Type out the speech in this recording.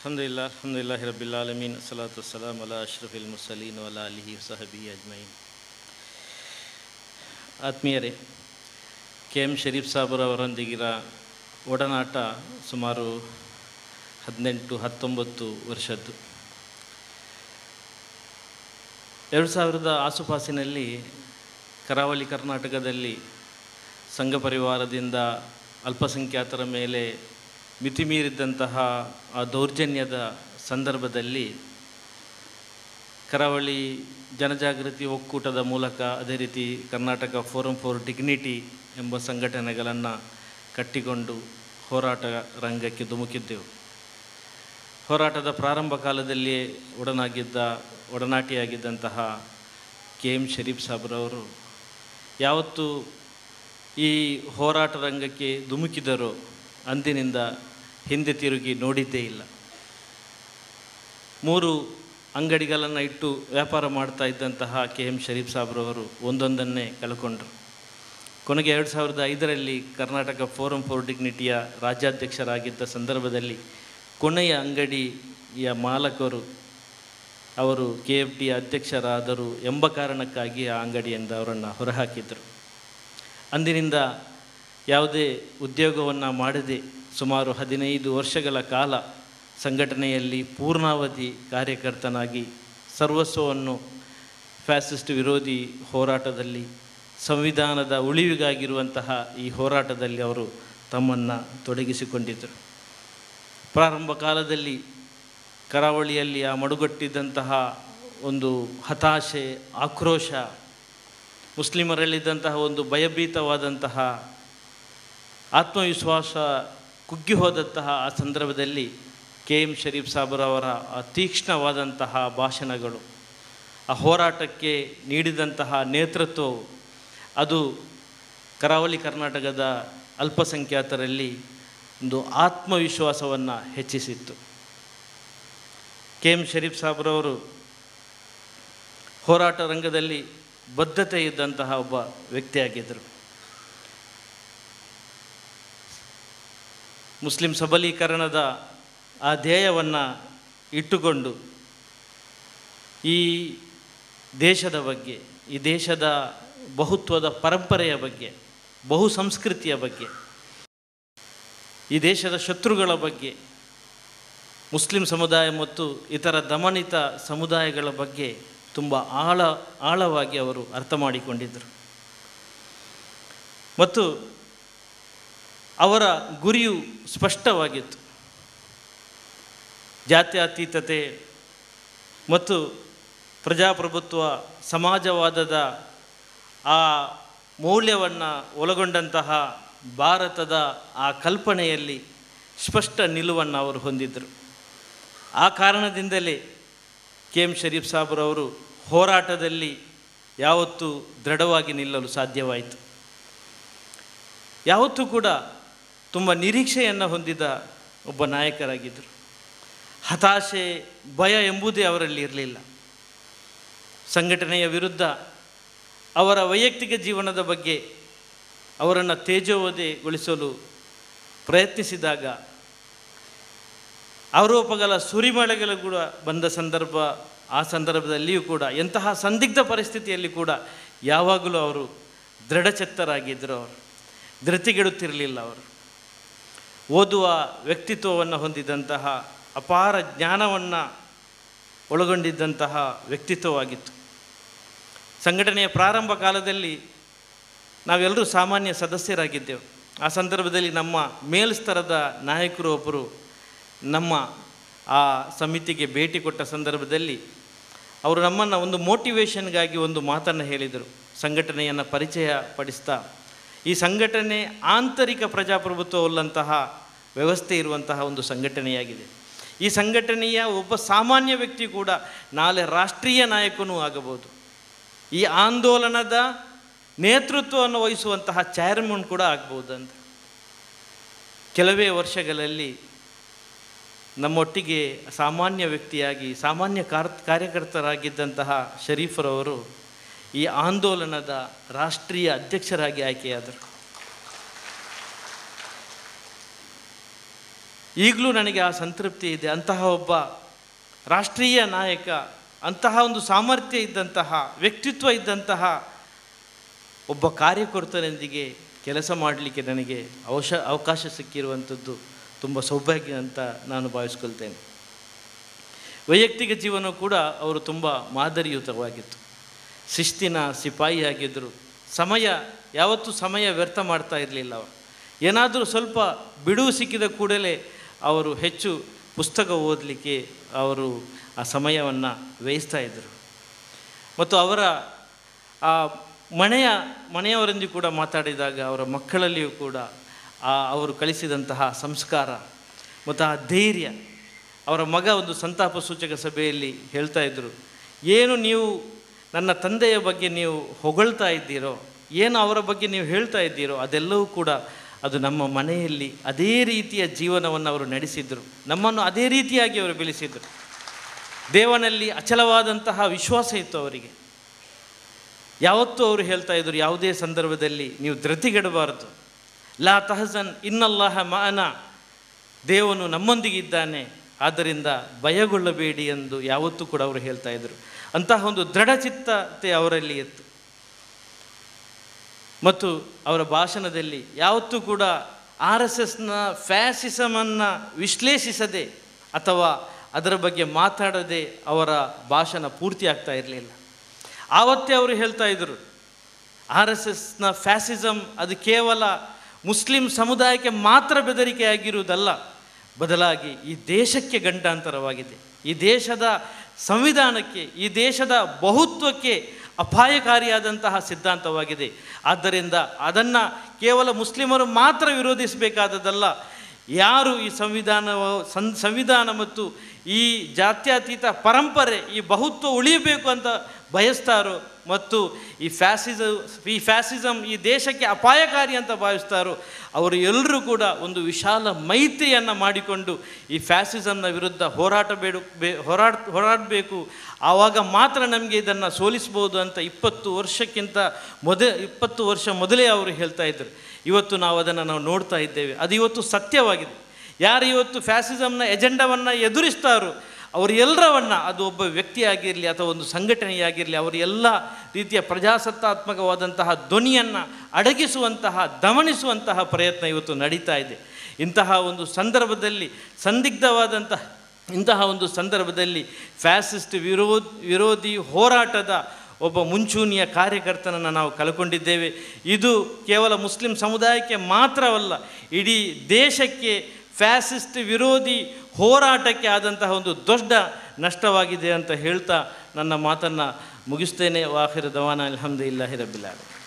ಅಲ್ಹಮ್ದುಲಿಲ್ಲಾಹ ಅಲ್ಹಮ್ದುಲಿಲ್ಲಾಹಿ ರಬ್ಬಿಲ್ ಆಲಮೀನ್ ಸಲಾತು ವಸ್ಸಲಾಮ್ ಅಲಾ ಅಶ್ರಫಿಲ್ ಮುರ್ಸಲೀನ್ ವಲ ಅಲಿಹಿ ಸಹಬಿ ಅಜ್ಮೈನ್ ಆತ್ಮೀಯರೇ K M Sharif ಸಾಬರವರೊಂದಿಗಿರ ಒಡನಾಟ ಸುಮಾರು ಹದಿನೆಂಟು ಹತ್ತೊಂಬತ್ತು ವರ್ಷದ್ದು ಎರಡು ಸಾವಿರದ ಆಸುಪಾಸಿನಲ್ಲಿ ಕರಾವಳಿ ಕರ್ನಾಟಕದಲ್ಲಿ ಸಂಘ ಪರಿವಾರದಿಂದ ಅಲ್ಪಸಂಖ್ಯಾತರ ಮೇಲೆ ಮಿತಿಮೀರಿದ್ದಂತಹ ಆ ದೌರ್ಜನ್ಯದ ಸಂದರ್ಭದಲ್ಲಿ ಕರಾವಳಿ ಜನಜಾಗೃತಿ ಒಕ್ಕೂಟದ ಮೂಲಕ ಅದೇ ರೀತಿ ಕರ್ನಾಟಕ ಫೋರಂ ಫಾರ್ ಡಿಗ್ನಿಟಿ ಎಂಬ ಸಂಘಟನೆಗಳನ್ನು ಕಟ್ಟಿಕೊಂಡು ಹೋರಾಟ ರಂಗಕ್ಕೆ ಧುಮುಕಿದ್ದೆವು ಹೋರಾಟದ ಪ್ರಾರಂಭ ಕಾಲದಲ್ಲಿಯೇ ಒಡನಾಗಿದ್ದ ಒಡನಾಟಿಯಾಗಿದ್ದಂತಹ ಕೆ ಎಮ್ ಶರೀಫ್ ಸಾಬ್ರವರು ಯಾವತ್ತು ಈ ಹೋರಾಟ ರಂಗಕ್ಕೆ ಧುಮುಕಿದರೋ ಅಂದಿನಿಂದ ಹಿಂದೆ ತಿರುಗಿ ನೋಡಿದ್ದೇ ಇಲ್ಲ ಮೂರು ಅಂಗಡಿಗಳನ್ನು ಇಟ್ಟು ವ್ಯಾಪಾರ ಮಾಡ್ತಾ ಇದ್ದಂತಹ ಕೆ ಎಮ್ ಶರೀಫ್ ಸಾಬ್ರವರು ಒಂದೊಂದನ್ನೇ ಕಳ್ಕೊಂಡ್ರು ಕೊನೆಗೆ ಎರಡು ಸಾವಿರದ ಐದರಲ್ಲಿ ಕರ್ನಾಟಕ ಫೋರಂ ಫಾರ್ ಡಿಗ್ನಿಟಿಯ ರಾಜ್ಯಾಧ್ಯಕ್ಷರಾಗಿದ್ದ ಸಂದರ್ಭದಲ್ಲಿ ಕೊನೆಯ ಅಂಗಡಿಯ ಮಾಲಕರು ಅವರು ಕೆ ಎಫ್ ಡಿ ಅಧ್ಯಕ್ಷರಾದರು ಎಂಬ ಕಾರಣಕ್ಕಾಗಿ ಆ ಅಂಗಡಿಯಿಂದ ಅವರನ್ನು ಹೊರಹಾಕಿದರು ಅಂದಿನಿಂದ ಯಾವುದೇ ಉದ್ಯೋಗವನ್ನು ಮಾಡದೆ ಸುಮಾರು ಹದಿನೈದು ವರ್ಷಗಳ ಕಾಲ ಸಂಘಟನೆಯಲ್ಲಿ ಪೂರ್ಣಾವಧಿ ಕಾರ್ಯಕರ್ತನಾಗಿ ಸರ್ವಸ್ವವನ್ನು ಫ್ಯಾಸಿಸ್ಟ್ ವಿರೋಧಿ ಹೋರಾಟದಲ್ಲಿ ಸಂವಿಧಾನದ ಉಳಿವಿಗಾಗಿರುವಂತಹ ಈ ಹೋರಾಟದಲ್ಲಿ ಅವರು ತಮ್ಮನ್ನು ತೊಡಗಿಸಿಕೊಂಡಿದ್ದರು ಪ್ರಾರಂಭ ಕಾಲದಲ್ಲಿ ಕರಾವಳಿಯಲ್ಲಿ ಆ ಮಡುಗಟ್ಟಿದ್ದಂತಹ ಒಂದು ಹತಾಶೆ ಆಕ್ರೋಶ ಮುಸ್ಲಿಮರಲ್ಲಿದ್ದಂತಹ ಒಂದು ಭಯಭೀತವಾದಂತಹ ಆತ್ಮವಿಶ್ವಾಸ ಕುಗ್ಗಿ ಹೋದಂತಹ ಆ ಸಂದರ್ಭದಲ್ಲಿ ಕೆ ಎಮ್ ಶರೀಫ್ ಸಾಬರವರ ಆ ತೀಕ್ಷ್ಣವಾದಂತಹ ಭಾಷಣಗಳು ಆ ಹೋರಾಟಕ್ಕೆ ನೀಡಿದಂತಹ ನೇತೃತ್ವವು ಅದು ಕರಾವಳಿ ಕರ್ನಾಟಕದ ಅಲ್ಪಸಂಖ್ಯಾತರಲ್ಲಿ ಒಂದು ಆತ್ಮವಿಶ್ವಾಸವನ್ನು ಹೆಚ್ಚಿಸಿತ್ತು ಕೆ ಎಮ್ ಶರೀಫ್ ಸಾಬ್ರವರು ಹೋರಾಟ ರಂಗದಲ್ಲಿ ಬದ್ಧತೆ ಇದ್ದಂತಹ ಒಬ್ಬ ವ್ಯಕ್ತಿಯಾಗಿದ್ದರು ಮುಸ್ಲಿಂ ಸಬಲೀಕರಣದ ಆ ಧ್ಯೇಯವನ್ನು ಇಟ್ಟುಕೊಂಡು ಈ ದೇಶದ ಬಗ್ಗೆ ಈ ದೇಶದ ಬಹುತ್ವದ ಪರಂಪರೆಯ ಬಗ್ಗೆ ಬಹು ಸಂಸ್ಕೃತಿಯ ಬಗ್ಗೆ ಈ ದೇಶದ ಶತ್ರುಗಳ ಬಗ್ಗೆ ಮುಸ್ಲಿಂ ಸಮುದಾಯ ಮತ್ತು ಇತರ ದಮನಿತ ಸಮುದಾಯಗಳ ಬಗ್ಗೆ ತುಂಬ ಆಳ ಆಳವಾಗಿ ಅವರು ಅರ್ಥ ಮಾಡಿಕೊಂಡಿದ್ದರು ಮತ್ತು ಅವರ ಗುರಿಯು ಸ್ಪಷ್ಟವಾಗಿತ್ತು ಜಾತ್ಯತೀತತೆ ಮತ್ತು ಪ್ರಜಾಪ್ರಭುತ್ವ ಸಮಾಜವಾದದ ಆ ಮೌಲ್ಯವನ್ನು ಒಳಗೊಂಡಂತಹ ಭಾರತದ ಆ ಕಲ್ಪನೆಯಲ್ಲಿ ಸ್ಪಷ್ಟ ನಿಲುವನ್ನು ಅವರು ಹೊಂದಿದ್ದರು ಆ ಕಾರಣದಿಂದಲೇ ಕೆ ಎಮ್ ಶರೀಫ್ ಸಾಬ್ರವರು ಹೋರಾಟದಲ್ಲಿ ಯಾವತ್ತೂ ದೃಢವಾಗಿ ನಿಲ್ಲಲು ಸಾಧ್ಯವಾಯಿತು ಯಾವತ್ತೂ ಕೂಡ ತುಂಬ ನಿರೀಕ್ಷೆಯನ್ನು ಹೊಂದಿದ ಒಬ್ಬ ನಾಯಕರಾಗಿದ್ದರು ಹತಾಶೆ ಭಯ ಎಂಬುದೇ ಅವರಲ್ಲಿ ಇರಲಿಲ್ಲ ಸಂಘಟನೆಯ ವಿರುದ್ಧ ಅವರ ವೈಯಕ್ತಿಕ ಜೀವನದ ಬಗ್ಗೆ ಅವರನ್ನು ತೇಜೋವಧೆಗೊಳಿಸಲು ಪ್ರಯತ್ನಿಸಿದಾಗ ಆರೋಪಗಳ ಸುರಿಮಳೆಗಳು ಕೂಡ ಬಂದ ಸಂದರ್ಭ ಆ ಸಂದರ್ಭದಲ್ಲಿಯೂ ಕೂಡ ಎಂತಹ ಸಂದಿಗ್ಧ ಪರಿಸ್ಥಿತಿಯಲ್ಲಿ ಕೂಡ ಯಾವಾಗಲೂ ಅವರು ದೃಢಚಿತ್ತರಾಗಿದ್ದರು ಅವರು ಧೃತಿಗೆಡುತ್ತಿರಲಿಲ್ಲ ಅವರು ಓದುವ ವ್ಯಕ್ತಿತ್ವವನ್ನು ಹೊಂದಿದಂತಹ ಅಪಾರ ಜ್ಞಾನವನ್ನು ಒಳಗೊಂಡಿದ್ದಂತಹ ವ್ಯಕ್ತಿತ್ವವಾಗಿತ್ತು ಸಂಘಟನೆಯ ಪ್ರಾರಂಭ ಕಾಲದಲ್ಲಿ ನಾವೆಲ್ಲರೂ ಸಾಮಾನ್ಯ ಸದಸ್ಯರಾಗಿದ್ದೆವು ಆ ಸಂದರ್ಭದಲ್ಲಿ ನಮ್ಮ ಮೇಲ್ಸ್ತರದ ನಾಯಕರು ಒಬ್ಬರು ನಮ್ಮ ಆ ಸಮಿತಿಗೆ ಭೇಟಿ ಕೊಟ್ಟ ಸಂದರ್ಭದಲ್ಲಿ ಅವರು ನಮ್ಮನ್ನು ಒಂದು ಮೋಟಿವೇಶನ್ಗಾಗಿ ಒಂದು ಮಾತನ್ನು ಹೇಳಿದರು ಸಂಘಟನೆಯನ್ನು ಪರಿಚಯ ಪಡಿಸ್ತಾ ಈ ಸಂಘಟನೆ ಆಂತರಿಕ ಪ್ರಜಾಪ್ರಭುತ್ವವುಳ್ಳಂತಹ ವ್ಯವಸ್ಥೆ ಇರುವಂತಹ ಒಂದು ಸಂಘಟನೆಯಾಗಿದೆ ಈ ಸಂಘಟನೆಯ ಒಬ್ಬ ಸಾಮಾನ್ಯ ವ್ಯಕ್ತಿ ಕೂಡ ನಾಳೆ ರಾಷ್ಟ್ರೀಯ ನಾಯಕನೂ ಆಗಬಹುದು ಈ ಆಂದೋಲನದ ನೇತೃತ್ವವನ್ನು ವಹಿಸುವಂತಹ ಚೇರ್ಮನ್ ಕೂಡ ಆಗ್ಬೋದಂತ ಕೆಲವೇ ವರ್ಷಗಳಲ್ಲಿ ನಮ್ಮೊಟ್ಟಿಗೆ ಸಾಮಾನ್ಯ ವ್ಯಕ್ತಿಯಾಗಿ ಸಾಮಾನ್ಯ ಕಾರ್ ಕಾರ್ಯಕರ್ತರಾಗಿದ್ದಂತಹ ಶರೀಫರವರು ಈ ಆಂದೋಲನದ ರಾಷ್ಟ್ರೀಯ ಅಧ್ಯಕ್ಷರಾಗಿ ಆಯ್ಕೆಯಾದರು ಈಗಲೂ ನನಗೆ ಆ ಸಂತೃಪ್ತಿ ಇದೆ ಅಂತಹ ಒಬ್ಬ ರಾಷ್ಟ್ರೀಯ ನಾಯಕ ಅಂತಹ ಒಂದು ಸಾಮರ್ಥ್ಯ ಇದ್ದಂತಹ ವ್ಯಕ್ತಿತ್ವ ಇದ್ದಂತಹ ಒಬ್ಬ ಕಾರ್ಯಕರ್ತನೊಂದಿಗೆ ಕೆಲಸ ಮಾಡಲಿಕ್ಕೆ ನನಗೆ ಅವಶ ಅವಕಾಶ ಸಿಕ್ಕಿರುವಂಥದ್ದು ತುಂಬ ಸೌಭಾಗ್ಯ ಅಂತ ನಾನು ಭಾವಿಸ್ಕೊಳ್ತೇನೆ ವೈಯಕ್ತಿಕ ಜೀವನ ಕೂಡ ಅವರು ತುಂಬ ಮಾದರಿಯುತವಾಗಿತ್ತು ಶಿಸ್ತಿನ ಸಿಪಾಯಿಯಾಗಿದ್ದರು ಸಮಯ ಯಾವತ್ತೂ ಸಮಯ ವ್ಯರ್ಥ ಮಾಡ್ತಾ ಇರಲಿಲ್ಲ ಅವರು ಏನಾದರೂ ಸ್ವಲ್ಪ ಬಿಡುವು ಸಿಕ್ಕಿದ ಕೂಡಲೇ ಅವರು ಹೆಚ್ಚು ಪುಸ್ತಕ ಓದಲಿಕ್ಕೆ ಅವರು ಆ ಸಮಯವನ್ನು ವ್ಯಯಿಸ್ತಾ ಇದ್ದರು ಮತ್ತು ಅವರ ಆ ಮನೆಯ ಮನೆಯವರೊಂದಿಗೆ ಕೂಡ ಮಾತಾಡಿದಾಗ ಅವರ ಮಕ್ಕಳಲ್ಲಿಯೂ ಕೂಡ ಆ ಅವರು ಕಲಿಸಿದಂತಹ ಸಂಸ್ಕಾರ ಮತ್ತು ಆ ಧೈರ್ಯ ಅವರ ಮಗ ಒಂದು ಸಂತಾಪ ಸೂಚಕ ಸಭೆಯಲ್ಲಿ ಹೇಳ್ತಾ ಇದ್ದರು ಏನು ನೀವು ನನ್ನ ತಂದೆಯ ಬಗ್ಗೆ ನೀವು ಹೊಗಳ್ತಾ ಇದ್ದೀರೋ ಏನು ಅವರ ಬಗ್ಗೆ ನೀವು ಹೇಳ್ತಾ ಇದ್ದೀರೋ ಅದೆಲ್ಲವೂ ಕೂಡ ಅದು ನಮ್ಮ ಮನೆಯಲ್ಲಿ ಅದೇ ರೀತಿಯ ಜೀವನವನ್ನು ಅವರು ನಡೆಸಿದರು ನಮ್ಮನ್ನು ಅದೇ ರೀತಿಯಾಗಿ ಅವರು ಬೆಳೆಸಿದರು ದೇವನಲ್ಲಿ ಅಚಲವಾದಂತಹ ವಿಶ್ವಾಸ ಇತ್ತು ಅವರಿಗೆ ಯಾವತ್ತೂ ಅವರು ಹೇಳ್ತಾ ಇದ್ದರು ಯಾವುದೇ ಸಂದರ್ಭದಲ್ಲಿ ನೀವು ಧೃತಿಗೆಡಬಾರದು ಲಾ ತಹಸನ್ ಇನ್ನಲ್ಲಾಹ ಮಾನ ದೇವನು ನಮ್ಮೊಂದಿಗಿದ್ದಾನೆ ಆದ್ದರಿಂದ ಭಯಗೊಳ್ಳಬೇಡಿ ಎಂದು ಯಾವತ್ತೂ ಕೂಡ ಅವರು ಹೇಳ್ತಾ ಇದ್ದರು ಅಂತಹ ಒಂದು ದೃಢಚಿತ್ತತೆ ಅವರಲ್ಲಿ ಇತ್ತು ಮತ್ತು ಅವರ ಭಾಷಣದಲ್ಲಿ ಯಾವತ್ತೂ ಕೂಡ ಆರ್ ಎಸ್ ಎಸ್ನ ಫ್ಯಾಸಿಸಮನ್ನು ವಿಶ್ಲೇಷಿಸದೆ ಅಥವಾ ಅದರ ಬಗ್ಗೆ ಮಾತಾಡದೆ ಅವರ ಭಾಷಣ ಪೂರ್ತಿ ಆಗ್ತಾ ಇರಲಿಲ್ಲ ಆವತ್ತೇ ಅವರು ಹೇಳ್ತಾ ಇದ್ದರು ಆರ್ ಎಸ್ ಎಸ್ನ ಫ್ಯಾಸಿಸಮ್ ಅದು ಕೇವಲ ಮುಸ್ಲಿಂ ಸಮುದಾಯಕ್ಕೆ ಮಾತ್ರ ಬೆದರಿಕೆಯಾಗಿರುವುದಲ್ಲ ಬದಲಾಗಿ ಈ ದೇಶಕ್ಕೆ ಗಂಡಾಂತರವಾಗಿದೆ ಈ ದೇಶದ ಸಂವಿಧಾನಕ್ಕೆ ಈ ದೇಶದ ಬಹುತ್ವಕ್ಕೆ ಅಪಾಯಕಾರಿಯಾದಂತಹ ಸಿದ್ಧಾಂತವಾಗಿದೆ ಆದ್ದರಿಂದ ಅದನ್ನು ಕೇವಲ ಮುಸ್ಲಿಮರು ಮಾತ್ರ ವಿರೋಧಿಸಬೇಕಾದದಲ್ಲ ಯಾರು ಈ ಸಂವಿಧಾನ ಸಂ ಸಂವಿಧಾನ ಮತ್ತು ಈ ಜಾತ್ಯತೀತ ಪರಂಪರೆ ಈ ಬಹುತ್ವ ಉಳಿಯಬೇಕು ಅಂತ ಬಯಸ್ತಾರೋ ಮತ್ತು ಈ ಫ್ಯಾಸಿಸ ಈ ಫ್ಯಾಸಿಸಮ್ ಈ ದೇಶಕ್ಕೆ ಅಪಾಯಕಾರಿ ಅಂತ ಭಾವಿಸ್ತಾರೋ ಅವರು ಎಲ್ಲರೂ ಕೂಡ ಒಂದು ವಿಶಾಲ ಮೈತ್ರಿಯನ್ನು ಮಾಡಿಕೊಂಡು ಈ ಫ್ಯಾಸಿಸಮ್ನ ವಿರುದ್ಧ ಹೋರಾಟ ಬೇಡು ಬೇ ಹೋರಾಟ ಹೋರಾಡಬೇಕು ಆವಾಗ ಮಾತ್ರ ನಮಗೆ ಇದನ್ನು ಸೋಲಿಸ್ಬೋದು ಅಂತ ಇಪ್ಪತ್ತು ವರ್ಷಕ್ಕಿಂತ ಮೊದ ಇಪ್ಪತ್ತು ವರ್ಷ ಮೊದಲೇ ಅವರು ಹೇಳ್ತಾ ಇದ್ದರು ಇವತ್ತು ನಾವು ಅದನ್ನು ನಾವು ನೋಡ್ತಾ ಇದ್ದೇವೆ ಅದು ಇವತ್ತು ಸತ್ಯವಾಗಿದೆ ಯಾರು ಇವತ್ತು ಫ್ಯಾಸಿಸಮ್ನ ಎಜೆಂಡವನ್ನು ಎದುರಿಸ್ತಾರೋ ಅವರೆಲ್ಲರವನ್ನು ಅದು ಒಬ್ಬ ವ್ಯಕ್ತಿಯಾಗಿರಲಿ ಅಥವಾ ಒಂದು ಸಂಘಟನೆಯಾಗಿರಲಿ ಅವರು ಎಲ್ಲ ರೀತಿಯ ಪ್ರಜಾಸತ್ತಾತ್ಮಕವಾದಂತಹ ಧ್ವನಿಯನ್ನು ಅಡಗಿಸುವಂತಹ ದಮನಿಸುವಂತಹ ಪ್ರಯತ್ನ ಇವತ್ತು ನಡೀತಾ ಇದೆ ಇಂತಹ ಒಂದು ಸಂದರ್ಭದಲ್ಲಿ ಸಂದಿಗ್ಧವಾದಂತಹ ಇಂತಹ ಒಂದು ಸಂದರ್ಭದಲ್ಲಿ ಫ್ಯಾಸಿಸ್ಟ್ ವಿರೋಧ ವಿರೋಧಿ ಹೋರಾಟದ ಒಬ್ಬ ಮುಂಚೂಣಿಯ ಕಾರ್ಯಕರ್ತನನ್ನು ನಾವು ಕಳ್ಕೊಂಡಿದ್ದೇವೆ ಇದು ಕೇವಲ ಮುಸ್ಲಿಂ ಸಮುದಾಯಕ್ಕೆ ಮಾತ್ರವಲ್ಲ ಇಡೀ ದೇಶಕ್ಕೆ ಫ್ಯಾಸಿಸ್ಟ್ ವಿರೋಧಿ ಹೋರಾಟಕ್ಕೆ ಆದಂತಹ ಒಂದು ದೊಡ್ಡ ನಷ್ಟವಾಗಿದೆ ಅಂತ ಹೇಳ್ತಾ ನನ್ನ ಮಾತನ್ನು ಮುಗಿಸ್ತೇನೆ ವಾಹಿರ ದವಾನ ಅಲ್ಹಮ್ದುಲಿಲ್ಲಾಹಿ ರಬ್ಬಿಲ್ ಆಲಮೀನ್